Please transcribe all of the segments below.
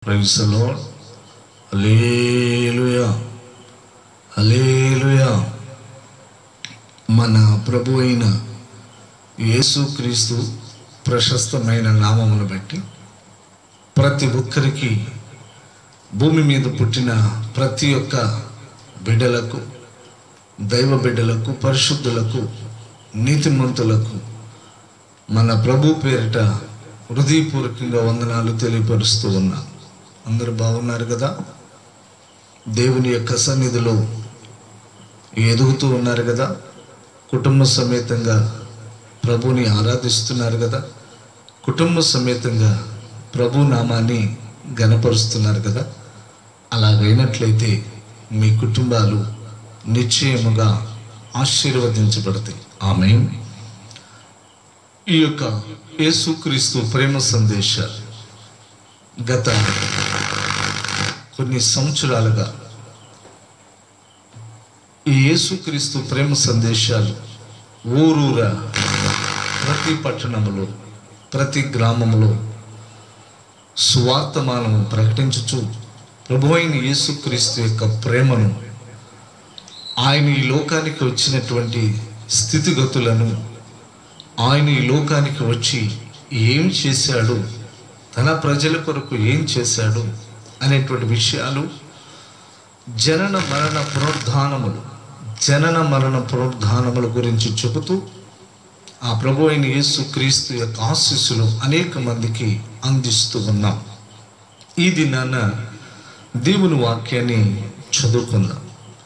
Praise lord హల్లెలూయా హల్లెలూయా మన ప్రభు అయిన యేసుక్రీస్తు ప్రశస్తమైన నామమును బట్టి ప్రతి ఒక్కరికి భూమి మీద పుట్టిన ప్రతి ఒక్క బిడ్డలకు దైవ బిడ్డలకు పరిశుద్ధులకు నీతిమంతులకు మన ప్రభు పేరిట హృదయపూర్వకంగా వందనాలు తెలియపరుస్తూ ఉన్నాను అందరూ బాగున్నారు కదా దేవుని యొక్క సన్నిధిలో ఎదుగుతూ ఉన్నారు కదా కుటుంబ సమేతంగా ప్రభుని ఆరాధిస్తున్నారు కదా కుటుంబ సమేతంగా ప్రభు నామాన్ని గనపరుస్తున్నారు కదా అలాగైనట్లయితే మీ కుటుంబాలు నిశ్చయముగా ఆశీర్వదించబడతాయి ఆమె ఈ యొక్క యేసుక్రీస్తు ప్రేమ సందేశాలు గత కొన్ని సంవత్సరాలుగా ఈ యేసుక్రీస్తు ప్రేమ సందేశాలు ఊరూరా ప్రతి పట్టణంలో ప్రతి గ్రామంలో సువార్తమానము ప్రకటించుచు ప్రభు అయిన యేసుక్రీస్తు యొక్క ప్రేమను ఆయన ఈ లోకానికి వచ్చినటువంటి స్థితిగతులను ఆయన ఈ లోకానికి వచ్చి ఏం చేశాడు తన ప్రజల కొరకు ఏం చేశాడు అనేటువంటి విషయాలు జనన మరణ పునరుద్ధానములు జనన మరణ పునరుద్ధానముల గురించి చెబుతూ ఆ ప్రభు అయిన యేసు క్రీస్తు యొక్క ఆశీస్సులు అనేక మందికి అందిస్తూ ఉన్నాం ఈ దినాన దేవుని వాక్యాన్ని చదువుకుందాం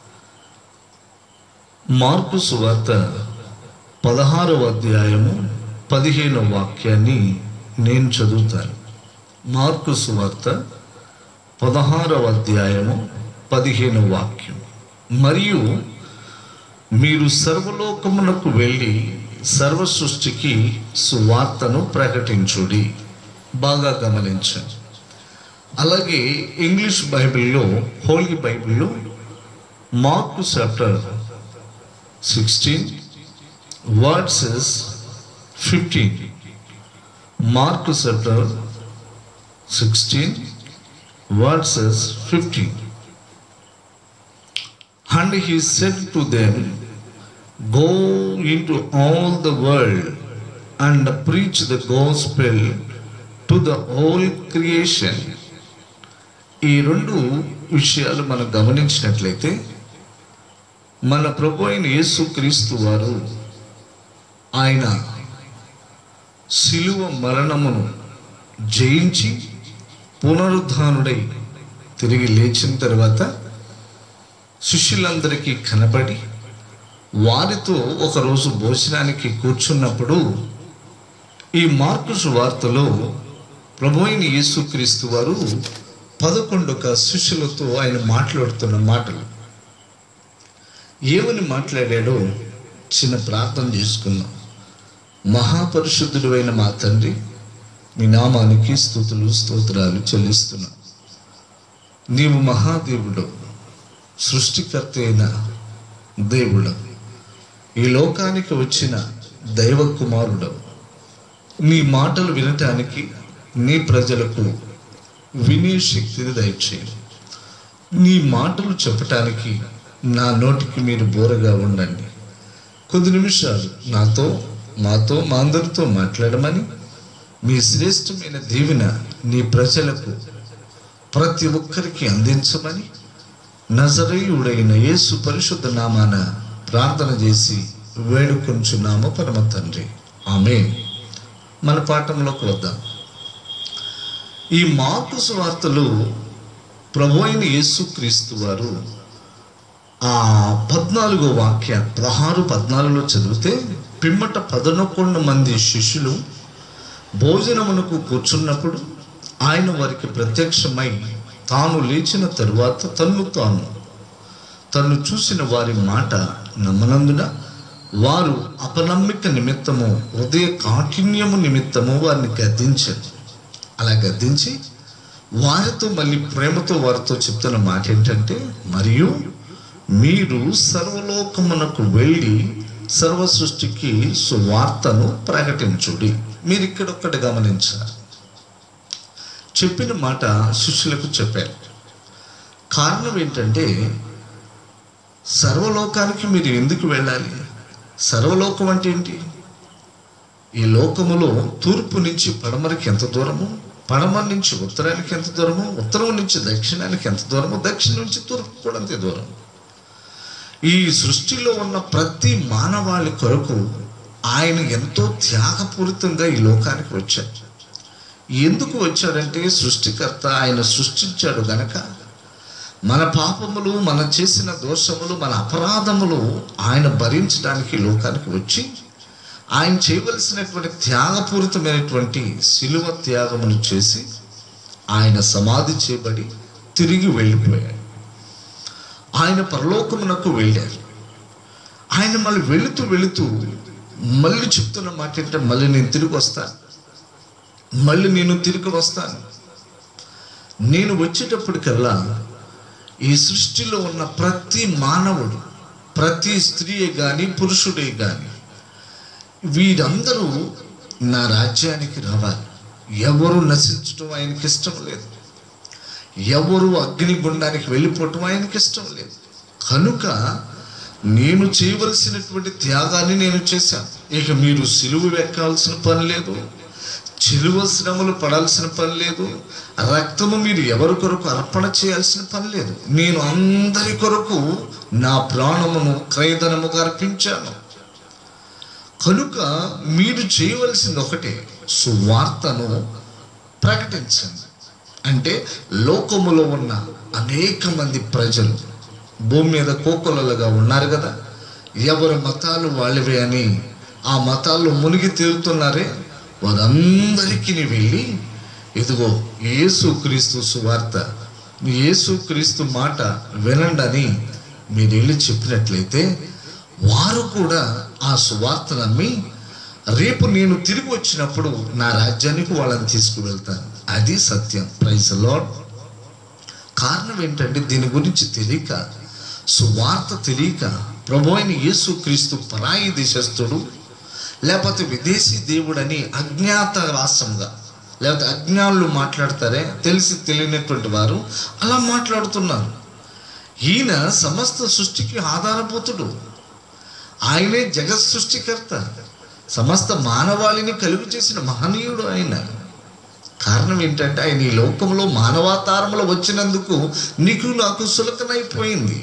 మార్పు సువార్త పదహారవ అధ్యాయము పదిహేనవ వాక్యాన్ని నేను చదువుతాను మార్కు సువార్త పదహారవ అధ్యాయము పదిహేనవ వాక్యం మరియు మీరు సర్వలోకమునకు వెళ్ళి సర్వ సృష్టికి సువార్తను ప్రకటించుడి బాగా గమనించండి అలాగే ఇంగ్లీష్ బైబిల్లో హోలీ బైబిల్లో Mark chapter sixteen verses fifteen Mark chapter sixteen verses fifteen And he said to them, Go into all the world and preach the gospel to the whole creation. ఈ రెండు విషయాలు మనం గమనించినట్లయితే మన ప్రభు అయిన యేసు క్రీస్తు వారు ఆయన శిలువ మరణమును జయించి పునరుద్ధానుడై తిరిగి లేచిన తర్వాత శిష్యులందరికీ కనబడి వారితో ఒకరోజు భోజనానికి కూర్చున్నప్పుడు ఈ మార్కు వార్తలో ప్రభు అయిన యేసుక్రీస్తు వారు పదకొండొక శిష్యులతో ఆయన మాట్లాడుతున్న మాటలు ఏమని మాట్లాడాడో చిన్న ప్రార్థన చేసుకుందాం మహాపరిశుద్ధుడు అయిన మా తండ్రి మీ నామానికి స్థుతులు స్తోత్రాలు చెల్లిస్తున్నాం నీవు మహాదేవుడు సృష్టికర్త అయిన దేవుడు ఈ లోకానికి వచ్చిన దైవ కుమారుడు నీ మాటలు వినటానికి నీ ప్రజలకు వినే శక్తిని దయచేయండి నీ మాటలు చెప్పటానికి నా నోటికి మీరు బోరగా ఉండండి కొద్ది నిమిషాలు నాతో మాతో మా అందరితో మాట్లాడమని మీ శ్రేష్టమైన దీవెన నీ ప్రజలకు ప్రతి ఒక్కరికి అందించమని నజరేయుడైన యేసు పరిశుద్ధ నామాన ప్రార్థన చేసి వేడుకొంచున్నాము పరమ తండ్రి ఆమె మన పాఠంలోకి వద్దాం ఈ మార్పు వార్తలు ప్రభు అయిన యేసు క్రీస్తు వారు ఆ పద్నాలుగో వాక్య పదహారు పద్నాలుగులో చదివితే పిమ్మట పదనొకొండు మంది శిష్యులు భోజనమునకు కూర్చున్నప్పుడు ఆయన వారికి ప్రత్యక్షమై తాను లేచిన తరువాత తన్ను తాను తను చూసిన వారి మాట నమ్మనందున వారు అపనమ్మిక నిమిత్తము హృదయ కాఠిన్యము నిమిత్తము వారిని గద్దించారు అలా గద్దించి వారితో మళ్ళీ ప్రేమతో వారితో చెప్తున్న మాట ఏంటంటే మరియు మీరు సర్వలోకమునకు వెళ్ళి సర్వ సృష్టికి సువార్తను ప్రకటించుడి మీరు ఇక్కడ ఒక్కటి గమనించాలి చెప్పిన మాట శిష్యులకు చెప్పారు కారణం ఏంటంటే సర్వలోకానికి మీరు ఎందుకు వెళ్ళాలి సర్వలోకం అంటే ఏంటి ఈ లోకములో తూర్పు నుంచి పడమరకి ఎంత దూరము పడమర నుంచి ఉత్తరానికి ఎంత దూరము ఉత్తరం నుంచి దక్షిణానికి ఎంత దూరము దక్షిణం నుంచి తూర్పు కూడా అంతే దూరం ఈ సృష్టిలో ఉన్న ప్రతి మానవాళి కొరకు ఆయన ఎంతో త్యాగపూరితంగా ఈ లోకానికి వచ్చాడు ఎందుకు వచ్చాడంటే సృష్టికర్త ఆయన సృష్టించాడు గనక మన పాపములు మనం చేసిన దోషములు మన అపరాధములు ఆయన భరించడానికి ఈ లోకానికి వచ్చి ఆయన చేయవలసినటువంటి త్యాగపూరితమైనటువంటి శిలువ త్యాగమును చేసి ఆయన సమాధి చేయబడి తిరిగి వెళ్ళిపోయాడు ఆయన పరలోకమునకు వెళ్ళారు ఆయన మళ్ళీ వెళుతూ వెళుతూ మళ్ళీ చెప్తున్న మాట ఏంటంటే మళ్ళీ నేను తిరిగి వస్తాను మళ్ళీ నేను తిరిగి వస్తాను నేను వచ్చేటప్పటికల్లా ఈ సృష్టిలో ఉన్న ప్రతి మానవుడు ప్రతి స్త్రీయే కానీ పురుషుడే కానీ వీరందరూ నా రాజ్యానికి రావాలి ఎవరు నశించడం ఆయనకి ఇష్టం లేదు ఎవరు అగ్నిగుండానికి వెళ్ళిపోవటం ఆయనకి ఇష్టం లేదు కనుక నేను చేయవలసినటువంటి త్యాగాన్ని నేను చేశాను ఇక మీరు సిలువు వెక్కాల్సిన పని లేదు చిలువ శ్రమలు పడాల్సిన పని లేదు రక్తము మీరు ఎవరి కొరకు అర్పణ చేయాల్సిన పని లేదు నేను అందరి కొరకు నా ప్రాణమును క్రయధనముగా అర్పించాను కనుక మీరు చేయవలసింది ఒకటే సువార్తను ప్రకటించండి అంటే లోకములో ఉన్న అనేక మంది ప్రజలు భూమి మీద కోకొలలుగా ఉన్నారు కదా ఎవరి మతాలు వాళ్ళవే అని ఆ మతాల్లో మునిగి తేలుతున్నారే వారందరికీ వెళ్ళి ఇదిగో యేసుక్రీస్తు సువార్త యేసుక్రీస్తు మాట వినండి అని మీరు వెళ్ళి చెప్పినట్లయితే వారు కూడా ఆ సువార్త నమ్మి రేపు నేను తిరిగి వచ్చినప్పుడు నా రాజ్యానికి వాళ్ళని తీసుకువెళ్తాను అది సత్యం ప్రైజ్ లాడ్ కారణం ఏంటంటే దీని గురించి తెలియక సువార్త తెలియక ప్రభు అయిన యేసు క్రీస్తు పరాయి దేశస్థుడు లేకపోతే విదేశీ దేవుడని అజ్ఞాత రాష్ట్రంగా లేకపోతే అజ్ఞానులు మాట్లాడతారే తెలిసి తెలియనటువంటి వారు అలా మాట్లాడుతున్నారు ఈయన సమస్త సృష్టికి ఆధారభూతుడు ఆయనే జగత్ సృష్టికర్త సమస్త మానవాళిని కలుగు చేసిన మహనీయుడు ఆయన కారణం ఏంటంటే ఆయన ఈ లోకంలో మానవాతారంలో వచ్చినందుకు నీకు నాకు సులకనైపోయింది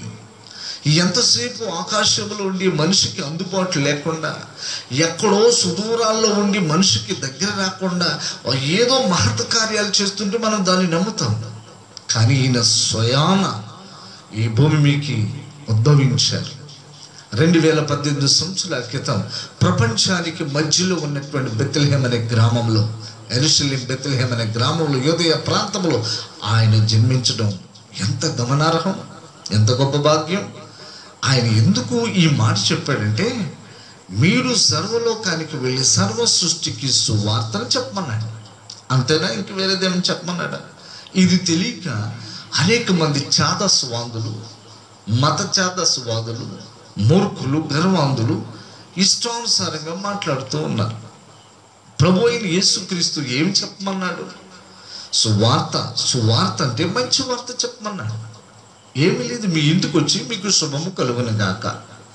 ఎంతసేపు ఆకాశంలో ఉండి మనిషికి అందుబాటు లేకుండా ఎక్కడో సుదూరాల్లో ఉండి మనిషికి దగ్గర రాకుండా ఏదో మహత్త కార్యాలు చేస్తుంటే మనం దాన్ని నమ్ముతాం కానీ ఈయన స్వయాన ఈ భూమి మీకి ఉద్భవించారు రెండు వేల పద్దెనిమిది సంవత్సరాల క్రితం ప్రపంచానికి మధ్యలో ఉన్నటువంటి బెత్తలహేమ్ అనే గ్రామంలో ఎరుసలేం బెత్తలహేమ్ అనే గ్రామంలో యోదయ ప్రాంతంలో ఆయన జన్మించడం ఎంత గమనార్హం ఎంత గొప్ప భాగ్యం ఆయన ఎందుకు ఈ మాట చెప్పాడంటే మీరు సర్వలోకానికి వెళ్ళి సర్వ సృష్టికి సువార్తను చెప్పమన్నాడు అంతేనా ఇంక వేరేదేమని చెప్పమన్నాడా ఇది తెలియక అనేక మంది చాదస్వాదులు మత చాదస్వాదులు మూర్ఖులు గర్వాంధులు ఇష్టానుసారంగా మాట్లాడుతూ ఉన్నారు ప్రభు అయిన యేసుక్రీస్తు ఏం చెప్పమన్నాడు సువార్త సువార్త అంటే మంచి వార్త చెప్పమన్నాడు ఏమీ లేదు మీ ఇంటికి వచ్చి మీకు శుభము కలుగును గాక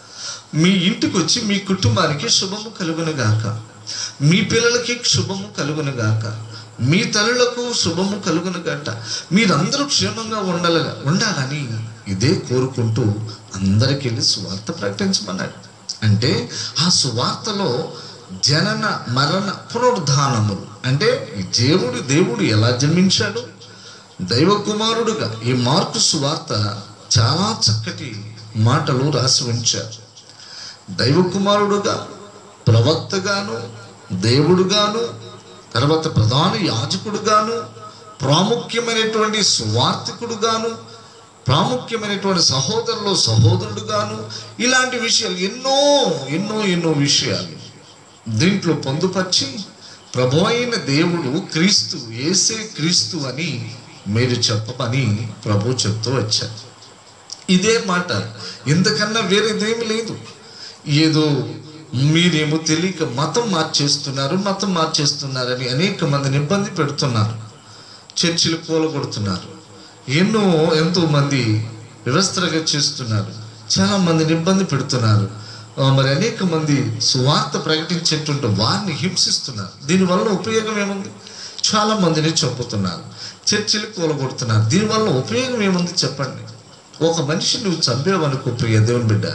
మీ ఇంటికి వచ్చి మీ కుటుంబానికి శుభము కలుగును గాక మీ పిల్లలకి శుభము కలుగును గాక మీ తల్లులకు శుభము కలుగును గంట మీరందరూ క్షేమంగా ఉండాలి ఉండాలని ఇదే కోరుకుంటూ అందరికి వెళ్ళి సువార్త ప్రకటించమన్నాడు అంటే ఆ సువార్తలో జనన మరణ పునరుద్ధానములు అంటే ఈ దేవుడు దేవుడు ఎలా జన్మించాడు దైవ కుమారుడుగా ఈ మార్కు సువార్త చాలా చక్కటి మాటలు రాసి ఉంచారు దైవ కుమారుడుగా ప్రవక్తగాను దేవుడుగాను తర్వాత ప్రధాన యాజకుడుగాను ప్రాముఖ్యమైనటువంటి సువార్థికుడుగాను ప్రాముఖ్యమైనటువంటి సహోదరులు సహోదరుడుగాను ఇలాంటి విషయాలు ఎన్నో ఎన్నో ఎన్నో విషయాలు దీంట్లో పొందుపరిచి ప్రభు అయిన దేవుడు క్రీస్తు ఏసే క్రీస్తు అని మీరు చెప్పమని ప్రభు చెప్తూ వచ్చారు ఇదే మాట ఇంతకన్నా వేరేదేమి లేదు ఏదో మీరేమో తెలియక మతం మార్చేస్తున్నారు మతం మార్చేస్తున్నారని అనేక మందిని ఇబ్బంది పెడుతున్నారు చర్చిలు కూలగొడుతున్నారు ఎన్నో ఎంతో మంది వ్యవస్థలుగా చేస్తున్నారు చాలా మందిని ఇబ్బంది పెడుతున్నారు ఆ, మరి అనేక మంది సువార్త ప్రకటించేటువంటి వారిని హింసిస్తున్నారు దీనివల్ల ఉపయోగం ఏముంది చాలా మందిని చంపుతున్నారు చర్చిలు కూలగొడుతున్నారు దీనివల్ల ఉపయోగం ఏముంది చెప్పండి ఒక మనిషి నువ్వు చంపేవనుకో ప్రియ దేవుని బిడ్డ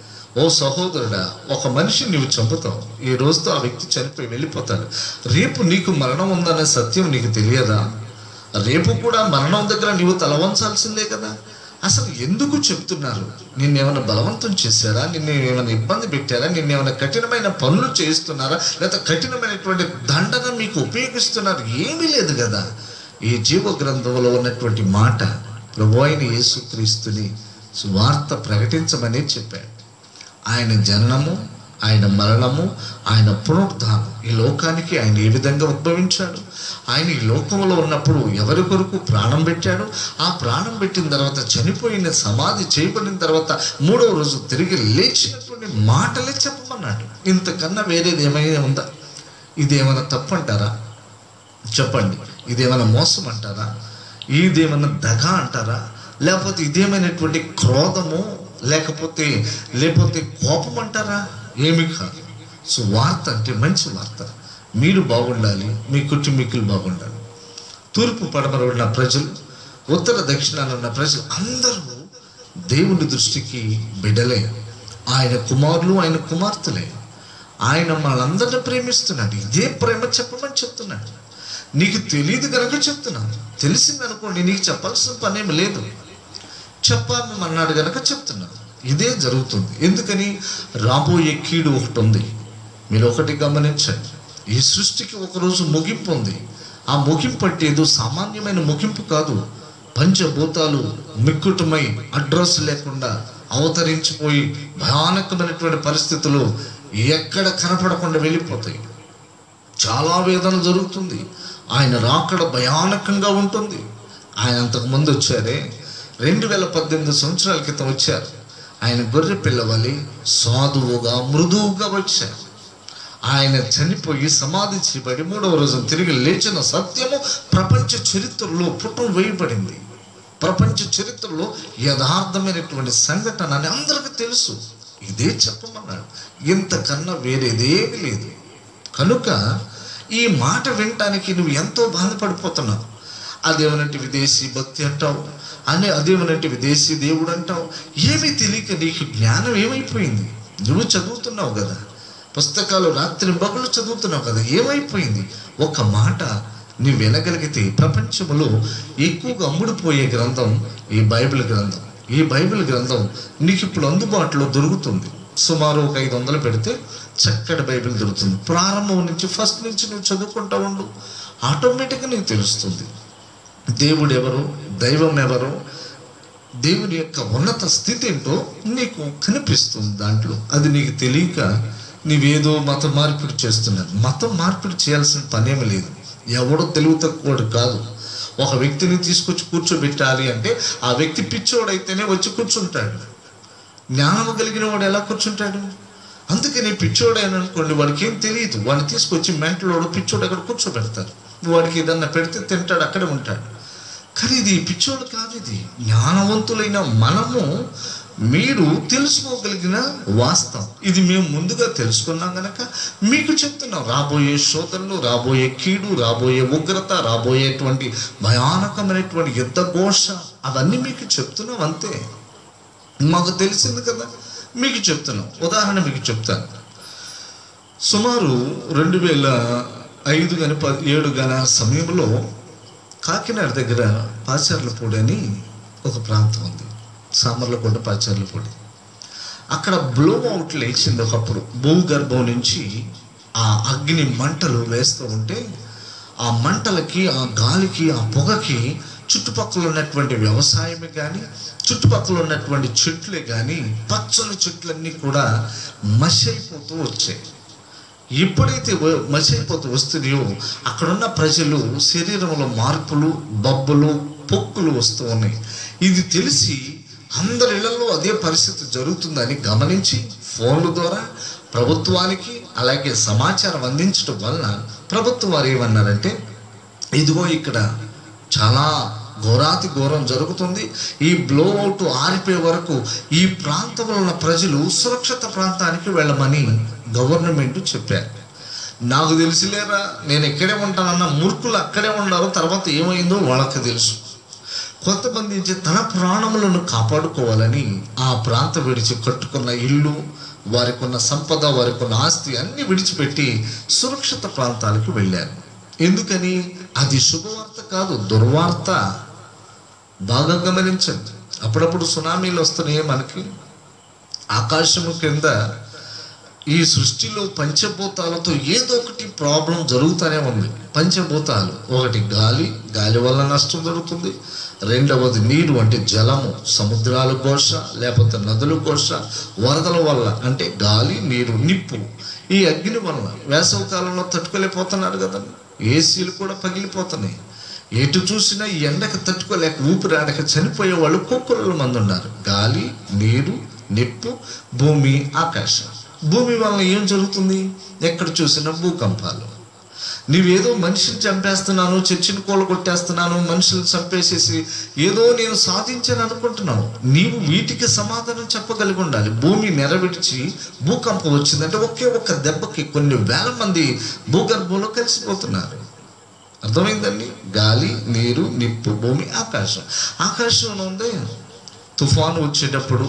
ఓ సహోదరుడా ఒక మనిషిని నువ్వు చంపుతావు ఈ రోజుతో ఆ వ్యక్తి చనిపోయి వెళ్ళిపోతాడు రేపు నీకు మరణం ఉందనే సత్యం నీకు తెలియదా రేపు కూడా మరణం దగ్గర నీవు తల వంచాల్సిందే కదా అసలు ఎందుకు చెప్తున్నారు నిన్నేమైనా బలవంతం చేశారా నిన్ను ఏమైనా ఇబ్బంది పెట్టారా నిన్నేమైనా కఠినమైన పనులు చేస్తున్నారా లేదా కఠినమైనటువంటి దండన మీకు ఉపయోగిస్తున్నారు ఏమీ లేదు కదా ఈ జీవ గ్రంథంలో ఉన్నటువంటి మాట ప్రభు అయిన యేసుక్రీస్తుని సువార్త ప్రకటించమని చెప్పాడు ఆయన జననము ఆయన మరణము ఆయన పునరుద్ధానం ఈ లోకానికి ఆయన ఏ విధంగా ఉద్భవించాడు ఆయన ఈ లోకంలో ఉన్నప్పుడు ఎవరి కొరకు ప్రాణం పెట్టాడు ఆ ప్రాణం పెట్టిన తర్వాత చనిపోయిన సమాధి చేయబడిన తర్వాత మూడవ రోజు తిరిగి లేచినటువంటి మాటలే చెప్పమన్నాడు ఇంతకన్నా వేరేది ఏమైనా ఉందా ఇదేమైనా తప్పంటారా చెప్పండి ఇదేమైనా మోసం అంటారా ఇదేమైనా దగ అంటారా లేకపోతే ఇదేమైనటువంటి క్రోధము లేకపోతే లేకపోతే కోపం అంటారా ఏమి కాదు సో వార్త అంటే మంచి వార్త మీరు బాగుండాలి మీ కుటుంబీకులు బాగుండాలి తూర్పు పడమర ఉన్న ప్రజలు ఉత్తర దక్షిణాన ఉన్న ప్రజలు అందరూ దేవుని దృష్టికి బిడ్డలే ఆయన కుమారులు ఆయన కుమార్తెలే ఆయన మనందరిని ప్రేమిస్తున్నాడు ఇదే ప్రేమ చెప్పమని చెప్తున్నాడు నీకు తెలియదు కనుక చెప్తున్నాను తెలిసిందనుకోండి నీకు చెప్పాల్సిన పనేమి లేదు చెప్పామన్నాడు గనక చెప్తున్నాను ఇదే జరుగుతుంది ఎందుకని రాబోయే కీడు ఒకటి ఉంది మీరు ఒకటి గమనించండి ఈ సృష్టికి ఒకరోజు ముగింపు ఉంది ఆ ముగింపు అంటే ఏదో సామాన్యమైన ముగింపు కాదు పంచభూతాలు మిక్కుటమై అడ్రస్ లేకుండా అవతరించిపోయి భయానకమైనటువంటి పరిస్థితులు ఎక్కడ కనపడకుండా వెళ్ళిపోతాయి చాలా వేదన జరుగుతుంది ఆయన రాకడ భయానకంగా ఉంటుంది ఆయన అంతకు ముందు వచ్చారే రెండు వేల పద్దెనిమిది సంవత్సరాల క్రితం వచ్చారు ఆయన గొర్రె పిల్లవలి సాధువుగా మృదువుగా వచ్చారు ఆయన చనిపోయి సమాధి చేయబడి మూడవ రోజు తిరిగి లేచిన సత్యము ప్రపంచ చరిత్రలో పుటం వేయబడింది ప్రపంచ చరిత్రలో యథార్థమైనటువంటి సంఘటన అని అందరికీ తెలుసు ఇదే చెప్పమన్నాడు ఇంతకన్నా వేరేదేమీ లేదు కనుక ఈ మాట వినటానికి నువ్వు ఎంతో బాధపడిపోతున్నావు అదేమనంటే విదేశీ భక్తి అంటావు అనే అదేమనంటే విదేశీ దేవుడు అంటావు ఏమీ తెలియక నీకు జ్ఞానం ఏమైపోయింది నువ్వు చదువుతున్నావు కదా పుస్తకాలు రాత్రి బగులు చదువుతున్నావు కదా ఏమైపోయింది ఒక మాట నువ్వు వినగలిగితే ప్రపంచంలో ఎక్కువగా అమ్ముడుపోయే గ్రంథం ఈ బైబిల్ గ్రంథం ఈ బైబిల్ గ్రంథం నీకు ఇప్పుడు అందుబాటులో దొరుకుతుంది సుమారు ఒక ఐదు వందలు పెడితే చక్కటి బైబిల్ దొరుకుతుంది ప్రారంభం నుంచి ఫస్ట్ నుంచి నువ్వు చదువుకుంటా ఉండు ఆటోమేటిక్గా నీకు తెలుస్తుంది దేవుడు ఎవరు దైవం ఎవరు దేవుని యొక్క ఉన్నత స్థితి ఏంటో నీకు కనిపిస్తుంది దాంట్లో అది నీకు తెలియక నీవేదో మత మార్పిడి చేస్తున్నారు మతం మార్పిడి చేయాల్సిన పనేమి లేదు ఎవడో తెలివి తక్కువడు కాదు ఒక వ్యక్తిని తీసుకొచ్చి కూర్చోబెట్టాలి అంటే ఆ వ్యక్తి పిచ్చోడైతేనే వచ్చి కూర్చుంటాడు జ్ఞానం కలిగిన వాడు ఎలా కూర్చుంటాడు అందుకని పిచ్చోడైన అనుకోండి వాడికి ఏం తెలియదు వాడిని తీసుకొచ్చి మెంటలోడు పిచ్చోడు అక్కడ కూర్చోబెడతారు వాడికి ఏదన్నా పెడితే తింటాడు అక్కడే ఉంటాడు కానీ ఇది పిచ్చోడు కాదు ఇది జ్ఞానవంతులైన మనము మీరు తెలుసుకోగలిగిన వాస్తవం ఇది మేము ముందుగా తెలుసుకున్నాం గనక మీకు చెప్తున్నాం రాబోయే శోధనలు రాబోయే కీడు రాబోయే ఉగ్రత రాబోయేటువంటి భయానకమైనటువంటి యుద్ధ ఘోష అవన్నీ మీకు చెప్తున్నాం అంతే మాకు తెలిసింది కదా మీకు చెప్తున్నాం ఉదాహరణ మీకు చెప్తాను సుమారు రెండు వేల ఐదు కానీ ప ఏడు కానీ ఆ సమయంలో కాకినాడ దగ్గర పాచార్లపూడి అని ఒక ప్రాంతం ఉంది సామర్లకొండ పాచార్లపూడి అక్కడ బ్లో అవుట్ లేచింది ఒకప్పుడు భూగర్భం నుంచి ఆ అగ్ని మంటలు వేస్తూ ఉంటే ఆ మంటలకి ఆ గాలికి ఆ పొగకి చుట్టుపక్కల ఉన్నటువంటి వ్యవసాయమే కానీ చుట్టుపక్కల ఉన్నటువంటి చెట్లే కానీ పచ్చని చెట్లన్నీ కూడా మసైపోతూ వచ్చాయి ఎప్పుడైతే వ- మసైపోతూ వస్తున్నాయో అక్కడున్న ప్రజలు శరీరంలో మార్పులు బబ్బులు పొక్కులు వస్తూ ఉన్నాయి ఇది తెలిసి అందరి ఇళ్లలో అదే పరిస్థితి జరుగుతుందని గమనించి ఫోన్ల ద్వారా ప్రభుత్వానికి అలాగే సమాచారం అందించడం వలన ప్రభుత్వం వారు ఏమన్నారంటే ఇదిగో ఇక్కడ చాలా ఘోరాతి ఘోరం జరుగుతుంది ఈ బ్లో అవుట్ ఆరిపోయే వరకు ఈ ప్రాంతంలో ఉన్న ప్రజలు సురక్షిత ప్రాంతానికి వెళ్ళమని గవర్నమెంట్ చెప్పారు నాకు తెలిసిలేరా నేను ఇక్కడే ఉంటానన్న మూర్ఖులు అక్కడే ఉన్నారు తర్వాత ఏమైందో వాళ్ళకి తెలుసు కొంతమంది నుంచి తన ప్రాణములను కాపాడుకోవాలని ఆ ప్రాంతం విడిచి కట్టుకున్న ఇల్లు వారికి ఉన్న సంపద వారికి ఉన్న ఆస్తి అన్ని విడిచిపెట్టి సురక్షిత ప్రాంతాలకు వెళ్ళారు ఎందుకని అది శుభవార్త కాదు దుర్వార్త బాగా గమనించండి అప్పుడప్పుడు సునామీలు వస్తున్నాయి మనకి ఆకాశము కింద ఈ సృష్టిలో పంచభూతాలతో ఏదో ఒకటి ప్రాబ్లం జరుగుతూనే ఉంది పంచభూతాలు ఒకటి గాలి గాలి వల్ల నష్టం జరుగుతుంది రెండవది నీరు అంటే జలము సముద్రాల ఘోష లేకపోతే నదుల ఘోష వరదల వల్ల అంటే గాలి నీరు నిప్పు ఈ అగ్ని వల్ల వేసవి కాలంలో తట్టుకోలేకపోతున్నారు కదండి ఏసీలు కూడా పగిలిపోతున్నాయి ఎటు చూసినా ఈ ఎండకు తట్టుకోలేక ఊపిరాడక చనిపోయే వాళ్ళు కుక్కల మంది ఉన్నారు గాలి నీరు నిప్పు భూమి ఆకాశం భూమి వలన ఏం జరుగుతుంది ఎక్కడ చూసినా భూకంపాలు నీవేదో మనిషిని చంపేస్తున్నాను చర్చిని కొట్టేస్తున్నాను మనుషులు చంపేసేసి ఏదో నేను సాధించాను అనుకుంటున్నావు నీవు వీటికి సమాధానం చెప్పగలిగి ఉండాలి భూమి నెరవిడిచి భూకంపం వచ్చిందంటే ఒకే ఒక్క దెబ్బకి కొన్ని వేల మంది భూగర్భంలో కలిసిపోతున్నారు అర్థమైందండి గాలి నీరు నిప్పు భూమి ఆకాశం ఆకాశంలో ఉంది తుఫాను వచ్చేటప్పుడు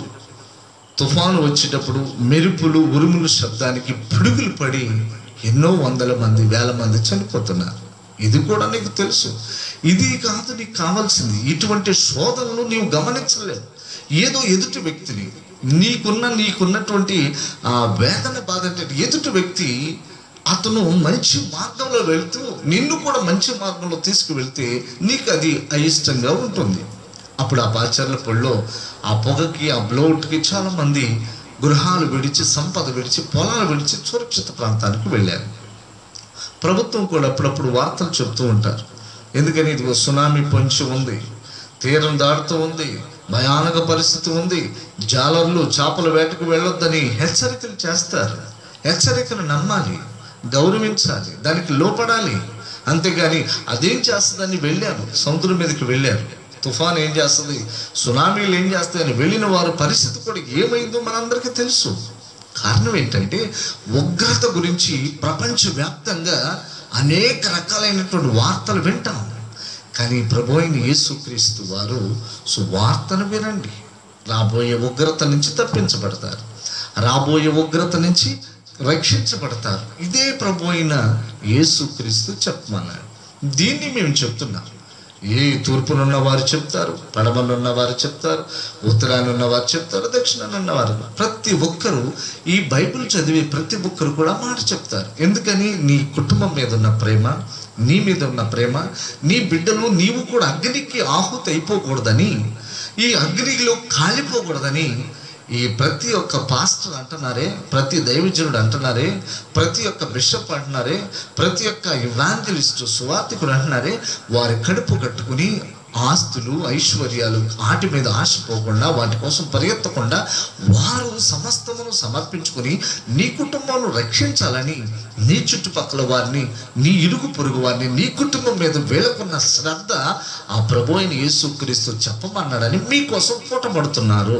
తుఫాను వచ్చేటప్పుడు మెరుపులు ఉరుములు శబ్దానికి పిడుగులు పడి ఎన్నో వందల మంది వేల మంది చనిపోతున్నారు ఇది కూడా నీకు తెలుసు ఇది కాదు నీకు కావాల్సింది ఇటువంటి శోధనలు నీవు గమనించలేవు ఏదో ఎదుటి వ్యక్తిని నీకున్న నీకున్నటువంటి ఆ వేదన బాధ అంటే ఎదుటి వ్యక్తి అతను మంచి మార్గంలో వెళ్తూ నిన్ను కూడా మంచి మార్గంలో తీసుకువెళ్తే నీకు అది అయిష్టంగా ఉంటుంది అప్పుడు ఆ పాచర్ల పొడిలో ఆ పొగకి ఆ బ్లౌట్కి చాలా మంది గృహాలు విడిచి సంపద విడిచి పొలాలు విడిచి సురక్షిత ప్రాంతానికి వెళ్ళారు ప్రభుత్వం కూడా అప్పుడప్పుడు వార్తలు చెప్తూ ఉంటారు ఎందుకని ఇది సునామీ పొంచి ఉంది తీరం దాడుతూ ఉంది భయానక పరిస్థితి ఉంది జాలర్లు చేపల వేటకు వెళ్ళొద్దని హెచ్చరికలు చేస్తారు హెచ్చరికను నమ్మాలి గౌరవించాలి దానికి లోపడాలి అంతేగాని అదేం చేస్తుందని వెళ్ళారు సముద్రం మీదకి వెళ్ళారు తుఫాన్ ఏం చేస్తుంది సునామీలు ఏం చేస్తాయని వెళ్ళిన వారి పరిస్థితి కూడా ఏమైందో మనందరికీ తెలుసు కారణం ఏంటంటే ఉగ్రత గురించి ప్రపంచవ్యాప్తంగా అనేక రకాలైనటువంటి వార్తలు వింటాం కానీ ప్రభు అయిన యేసుక్రీస్తు వారు సువార్తను వినండి రాబోయే ఉగ్రత నుంచి తప్పించబడతారు రాబోయే ఉగ్రత నుంచి రక్షించబడతారు ఇదే ప్రభు అయిన యేసుక్రీస్తు చెప్పమన్నాడు దీన్ని మేము చెప్తున్నాం ఏ తూర్పునున్న వారు చెప్తారు పడమనున్న వారు చెప్తారు ఉత్తరాన్ని ఉన్న వారు చెప్తారు దక్షిణాన్ని ఉన్నవారు ప్రతి ఒక్కరూ ఈ బైబిల్ చదివే ప్రతి ఒక్కరు కూడా మాట చెప్తారు ఎందుకని నీ కుటుంబం మీద ఉన్న ప్రేమ నీ మీద ఉన్న ప్రేమ నీ బిడ్డలు నీవు కూడా అగ్నికి ఆహుతి అయిపోకూడదని ఈ అగ్నిలో కాలిపోకూడదని ఈ ప్రతి ఒక్క పాస్టర్ అంటున్నారే ప్రతి దైవజనుడు అంటున్నారే ప్రతి ఒక్క బిషప్ అంటున్నారే ప్రతి ఒక్క ఇవాంజలిస్ట్ సువార్తికుడు అంటున్నారే వారి కడుపు కట్టుకుని ఆస్తులు ఐశ్వర్యాలు వాటి మీద ఆశపోకుండా వాటి కోసం పరిగెత్తకుండా వారు సమస్తమును సమర్పించుకొని నీ కుటుంబాన్ని రక్షించాలని నీ చుట్టుపక్కల వారిని నీ ఇరుగు పొరుగు వారిని నీ కుటుంబం మీద వీళ్ళకున్న శ్రద్ధ ఆ ప్రభు అయిన యేసుక్రీస్తు చెప్పమన్నాడని మీకోసం పూటపడుతున్నారు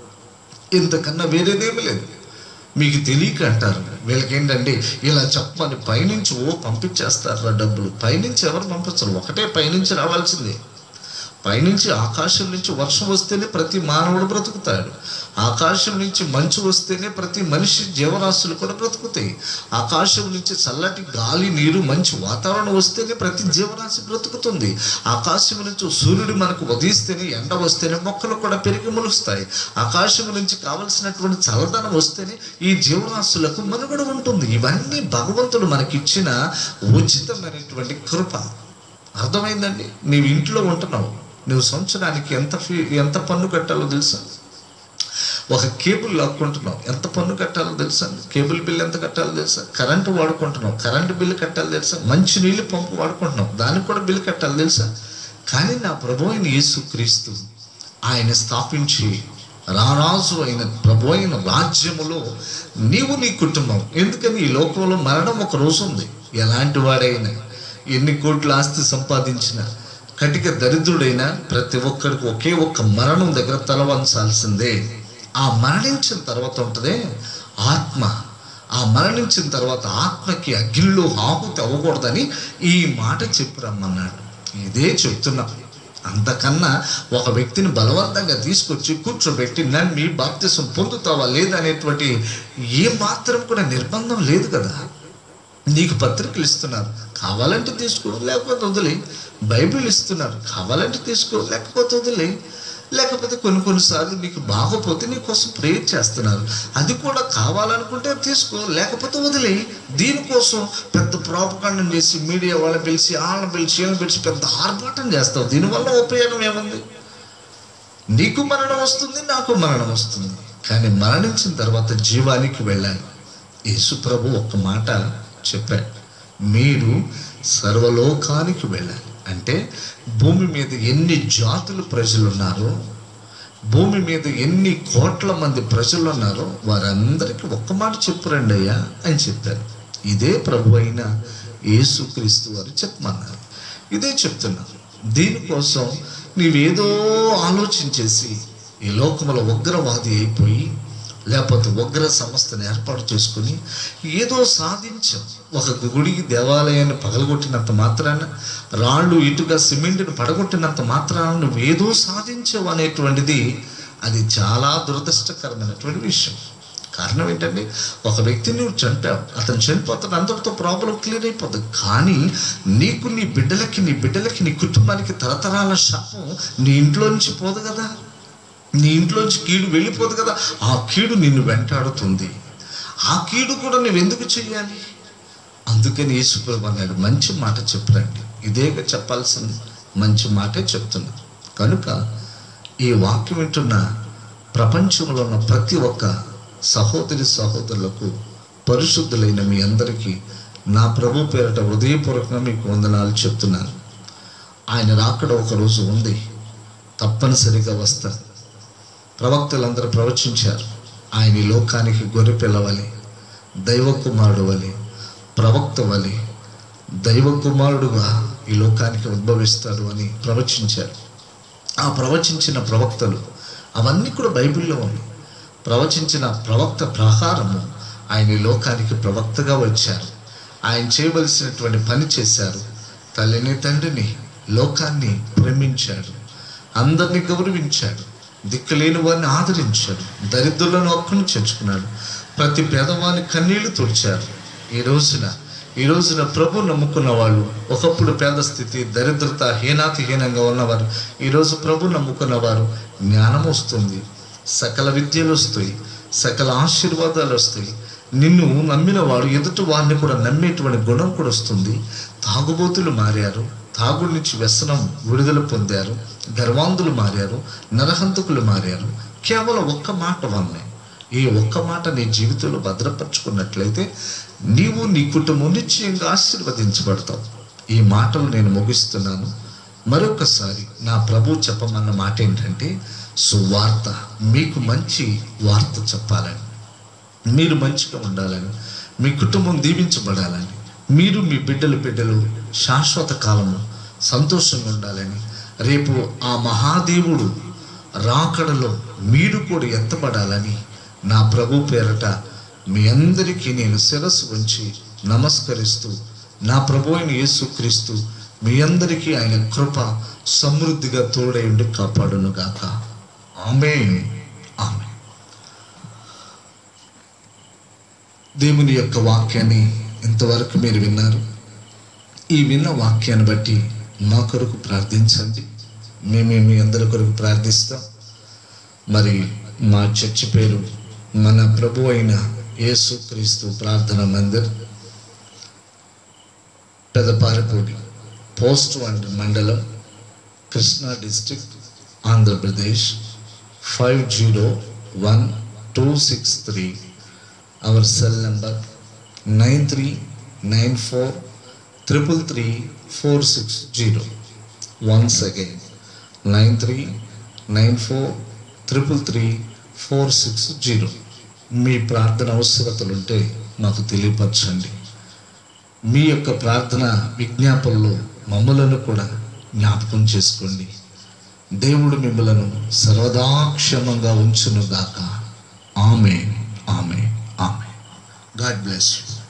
ఇంతకన్నా వేరేదేమీ లేదు మీకు తెలియక అంటారు వీళ్ళకి ఏంటంటే ఇలా చెప్పమని పైనుంచి ఓ పంపించేస్తారా డబ్బులు పైనుంచి ఎవరు పంపించరు ఒకటే పైనుంచి రావాల్సిందే పైనుంచి ఆకాశం నుంచి వర్షం వస్తేనే ప్రతి మానవుడు బ్రతుకుతాడు ఆకాశం నుంచి మంచు వస్తేనే ప్రతి మనిషి జీవరాశులు కూడా బ్రతుకుతాయి ఆకాశం నుంచి చల్లటి గాలి నీరు మంచి వాతావరణం వస్తేనే ప్రతి జీవరాశి బ్రతుకుతుంది ఆకాశం నుంచి సూర్యుడు మనకు ఉదయిస్తేనే ఎండ వస్తేనే మొక్కలు కూడా పెరిగి మొలుస్తాయి ఆకాశం నుంచి కావలసినటువంటి చల్లదనం వస్తేనే ఈ జీవరాశులకు మనుగడ ఉంటుంది ఇవన్నీ భగవంతుడు మనకిచ్చిన ఉచితమైనటువంటి కృప అర్థమైందండి నీవు ఇంట్లో ఉంటున్నావు నువ్వు సంవత్సరానికి ఎంత ఫీ ఎంత పన్ను కట్టాలో తెలుసా ఒక కేబుల్ లాక్కుంటున్నావు ఎంత పన్ను కట్టాలో తెలుసా కేబుల్ బిల్ ఎంత కట్టాలో తెలుసా కరెంటు వాడుకుంటున్నావు కరెంటు బిల్లు కట్టాలో తెలుసా మంచి నీళ్ళు పంపు వాడుకుంటున్నావు దానికి కూడా బిల్లు కట్టాలి తెలుసా కానీ నా ప్రభు అయిన యేసుక్రీస్తు ఆయన స్థాపించి రారాజు అయిన ప్రభు అయిన రాజ్యములో నీవు నీ కుటుంబం ఎందుకని ఈ లోకంలో మరణం ఒక రోజు ఉంది ఎలాంటి వాడైనా ఎన్ని కోట్ల ఆస్తి సంపాదించినా కటిక దరిద్రుడైన ప్రతి ఒక్కరికి ఒకే ఒక్క మరణం దగ్గర తల వంచాల్సిందే ఆ మరణించిన తర్వాత ఉంటుందే ఆత్మ ఆ మరణించిన తర్వాత ఆత్మకి అగ్నిలో ఆహుతి అవ్వకూడదని ఈ మాట చెప్పి రమ్మన్నాడు ఇదే చెప్తున్నా అంతకన్నా ఒక వ్యక్తిని బలవంతంగా తీసుకొచ్చి కూర్చోబెట్టి నమ్మి బాప్తిసం పొందుతావా లేదనేటువంటి ఏ మాత్రం కూడా నిర్బంధం లేదు కదా నీకు పత్రికలు ఇస్తున్నారు కావాలంటే తీసుకో లేకపోతే వదిలే బైబిల్ ఇస్తున్నారు కావాలంటే తీసుకో లేకపోతే వదిలే లేకపోతే కొన్ని కొన్నిసార్లు నీకు బాగోపోతే నీ కోసం ప్రేయర్ చేస్తున్నారు అది కూడా కావాలనుకుంటే తీసుకో లేకపోతే వదిలే దీనికోసం పెద్ద ప్రాపకాండం చేసి మీడియా వాళ్ళని పిలిచి వాళ్ళని పిలిచి వీళ్ళని పిలిచి పెద్ద ఆర్భాటం చేస్తావు దీనివల్ల ఉపయోగం ఏముంది నీకు మరణం వస్తుంది నాకు మరణం వస్తుంది కానీ మరణించిన తర్వాత జీవానికి వెళ్ళాలి యేసు ప్రభు ఒక మాట చెప్పాడు మీరు సర్వలోకానికి వెళ్ళాలి అంటే భూమి మీద ఎన్ని జాతుల ప్రజలు ఉన్నారో భూమి మీద ఎన్ని కోట్ల మంది ప్రజలు ఉన్నారో వారందరికీ ఒక్క మాట చెప్పురండి అయ్యా అని చెప్పారు ఇదే ప్రభు అయిన యేసుక్రీస్తు వారు చెప్పమన్నారు ఇదే చెప్తున్నారు దీనికోసం నీవేదో ఆలోచించేసి ఈ లోకంలో ఉగ్రవాది అయిపోయి లేకపోతే ఉగ్ర సంస్థను ఏర్పాటు చేసుకుని ఏదో సాధించాం ఒక గుడికి దేవాలయాన్ని పగలగొట్టినంత మాత్రాన రాళ్ళు ఇటుగా సిమెంట్ని పడగొట్టినంత మాత్రాన నువ్వు ఏదో సాధించావు అనేటువంటిది అది చాలా దురదృష్టకరమైనటువంటి విషయం కారణం ఏంటంటే ఒక వ్యక్తిని నువ్వు చంపావు అతను చనిపోతాడు అందరితో ప్రాబ్లం క్లియర్ అయిపోతుంది కానీ నీకు నీ బిడ్డలకి నీ బిడ్డలకి నీ కుటుంబానికి తరతరాల శాపం నీ ఇంట్లో నుంచి పోదు కదా నీ ఇంట్లోంచి కీడు వెళ్ళిపోదు కదా ఆ కీడు నిన్ను వెంటాడుతుంది ఆ కీడు కూడా నువ్వు ఎందుకు చెయ్యాలి అందుకని యేసుప్రభు అన్నాడు మంచి మాట చెప్పురండి ఇదేగా చెప్పాల్సింది మంచి మాటే చెప్తున్నారు కనుక ఈ వాక్యం వింటున్న ప్రపంచంలో ఉన్న ప్రతి ఒక్క సహోదరి సహోదరులకు పరిశుద్ధులైన మీ అందరికీ నా ప్రభు పేరట హృదయపూర్వకంగా మీకు వందనాలు చెప్తున్నాను ఆయన రాకడ ఒక రోజు ఉంది తప్పనిసరిగా వస్తారు ప్రవక్తలందరూ ప్రవచించారు ఆయన ఈ లోకానికి గొర్రె పిల్లవలి దైవ కుమారుడు వలి ప్రవక్త వలి దైవ కుమారుడుగా ఈ లోకానికి ఉద్భవిస్తాడు అని ప్రవచించారు ఆ ప్రవచించిన ప్రవక్తలు అవన్నీ కూడా బైబిల్లో ఉన్నాయి ప్రవచించిన ప్రవక్త ప్రకారము ఆయన ఈ లోకానికి ప్రవక్తగా వచ్చారు ఆయన చేయవలసినటువంటి పని చేశారు తల్లిని తండ్రిని లోకాన్ని ప్రేమించాడు అందరినీ గౌరవించాడు దిక్కులేని వారిని ఆదరించాడు దరిద్రులను ఒక్కను చేర్చుకున్నాడు ప్రతి పేదవాని కన్నీళ్లు తుడిచారు ఈ రోజున ఈ రోజున ప్రభు నమ్ముకున్న వాళ్ళు ఒకప్పుడు పేద స్థితి దరిద్రత హీనాతి హీనంగా ఉన్నవారు ఈరోజు ప్రభు నమ్ముకున్న వారు జ్ఞానం వస్తుంది సకల విద్యలు వస్తాయి సకల ఆశీర్వాదాలు వస్తాయి నిన్ను నమ్మిన వాడు ఎదుటి వారిని కూడా నమ్మేటువంటి గుణం కూడా వస్తుంది తాగుబోతులు మారారు తాగుడు నుంచి వ్యసనం విడుదల పొందారు గర్వాంధులు మారారు నరహంతకులు మారారు కేవలం ఒక్క మాట వల్లే ఈ ఒక్క మాట నీ జీవితంలో భద్రపరుచుకున్నట్లయితే నీవు నీ కుటుంబం నిశ్చయంగా ఆశీర్వదించబడతావు ఈ మాటలు నేను ముగిస్తున్నాను మరొకసారి నా ప్రభు చెప్పమన్న మాట ఏంటంటే సువార్త మీకు మంచి వార్త చెప్పాలని మీరు మంచిగా ఉండాలని మీ కుటుంబం దీవించబడాలని మీరు మీ బిడ్డలు బిడ్డలు శాశ్వత కాలము సంతోషంగా ఉండాలని రేపు ఆ మహాదేవుడు రాకడలో మీరు కూడా ఎత్తబడాలని నా ప్రభు పేరట మీ అందరికీ నేను శిరస్సు ఉంచి నమస్కరిస్తూ నా ప్రభు అయిన యేసుక్రీస్తు మీ అందరికీ ఆయన కృప సమృద్ధిగా తోడై ఉండి కాపాడును గాక ఆమె ఆమె దేవుని యొక్క వాక్యాన్ని ఇంతవరకు మీరు విన్నారు ఈ విన్న వాక్యాన్ని బట్టి మా కొరకు ప్రార్థించండి మేము మీ అందరి కొరకు ప్రార్థిస్తాం మరి మా చర్చి పేరు మన ప్రభు అయిన యేసుక్రీస్తు ప్రార్థన మందిర్ పెదపారపూడి పోస్ట్ వన్ మండలం Krishna district Andhra Pradesh five zero one two six three our cell number nine three nine four triple three four six zero once again nine three nine four triple three four six zero మీ ప్రార్థన అవసరతలుంటే మాకు తెలియపరచండి మీ యొక్క ప్రార్థన విజ్ఞాపనలో మమ్మలను కూడా జ్ఞాపకం చేసుకోండి దేవుడు మిమ్మలను సర్వదాక్షమంగా ఉంచునుగాక ఆమె ఆమె ఆమె గాడ్ బ్లెస్ యూ